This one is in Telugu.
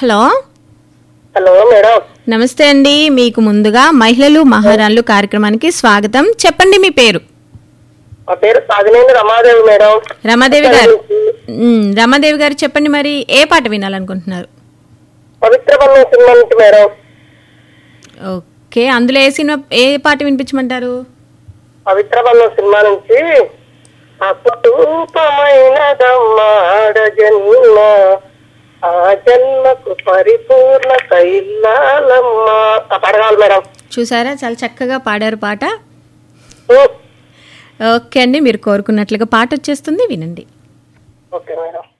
హలో హలో మేడం నమస్తే అండి మీకు ముందుగా మహిళలు మహారాణులు కార్యక్రమానికి స్వాగతం చెప్పండి మీ పేరు మా పేరు సాధినేని రమాదేవి మేడం రమాదేవి గారు మ్, రమాదేవి గారు చెప్పండి మరి ఏ పాట వినాలనుకుంటున్నారు పవిత్ర బంధం సినిమా నుంచి మేడం ఓకే అందులో ఏ సినిమా ఏ పాట వినిపించమంటారు పవిత్ర బంధం సినిమా నుంచి అపురూపమైనదమ్మాడ జన్మ ఆ జన్మకు పరిపూర్ణత ఇల్లాలమ్మా ఆ పాట కావాలి మేడం చూసారా చాలా చక్కగా పాడారు పాట ఊ. ఓకే అండి మీరు కోరుకున్నట్లుగా పాట వచ్చేస్తుంది వినండి ఓకే మేడం